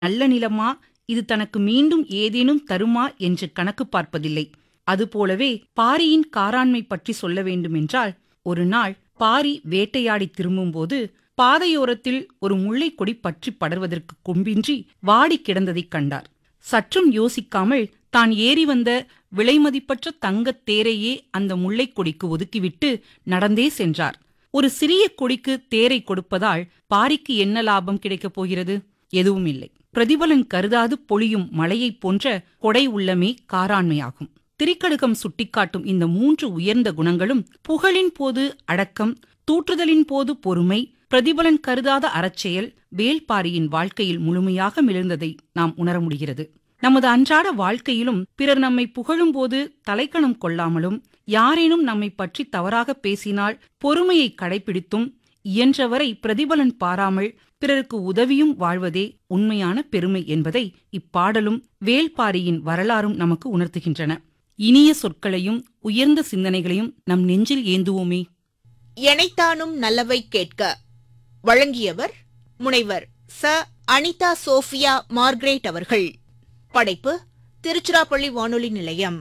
நல்ல நிலமா இது தனக்கு மீண்டும் ஏதேனும் தருமா என்று கணக்கு பார்ப்பதில்லை அதுபோலவே பாரியின் காராண்மை பற்றி சொல்ல வேண்டுமென்றால் ஒரு நாள் பாரி வேட்டையாடி திரும்பும்போது பாதையோரத்தில் ஒரு முல்லைக்கொடி பற்றி படர்வதற்கு கொம்பின்றி வாடி கிடந்ததைக் கண்டார் சற்றும் யோசிக்காமல் தான் ஏறி வந்த விலைமதிப்பற்ற தங்கத் தேரையே அந்த முல்லைக்கொடிக்கு ஒதுக்கிவிட்டு நடந்தே சென்றார் ஒரு சிறிய கொடிக்கு தேரை கொடுப்பதால் பாரிக்கு என்ன லாபம் கிடைக்கப் போகிறது எதுவும் இல்லை பிரதிபலன் கருதாது பொழியும் மழையைப் போன்ற கொடை உள்ளமே காராண்மையாகும் திரிக்கடுகம் சுட்டிக்காட்டும் இந்த மூன்று உயர்ந்த குணங்களும் புகழின் போது அடக்கம் தூற்றுதலின் போது பொறுமை பிரதிபலன் கருதாத அறச்செயல் வேல்பாரியின் வாழ்க்கையில் முழுமையாக மிளர்ந்ததை நாம் உணர முடிகிறது நமது அன்றாட வாழ்க்கையிலும் பிறர் நம்மை புகழும்போது தலைக்கணம் கொள்ளாமலும் யாரேனும் நம்மை பற்றி தவறாக பேசினால் பொறுமையை கடைபிடித்தும் இயன்றவரை பிரதிபலன் பாராமல் பிறருக்கு உதவியும் வாழ்வதே உண்மையான பெருமை என்பதை இப்பாடலும் வேல்பாரியின் வரலாறும் நமக்கு உணர்த்துகின்றன இனிய சொற்களையும் உயர்ந்த சிந்தனைகளையும் நம் நெஞ்சில் ஏந்துவோமே எனைத்தானும் நல்லவை கேட்க வழங்கியவர் முனைவர் ச அனிதா சோஃபியா மார்க்ரேட் அவர்கள் படைப்பு திருச்சிராப்பள்ளி வானொலி நிலையம்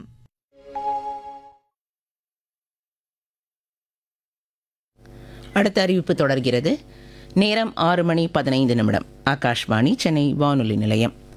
அடுத்த அறிவிப்பு தொடர்கிறது நேரம் ஆறு மணி பதினைந்து நிமிடம் ஆகாஷ்வாணி சென்னை வானொலி நிலையம்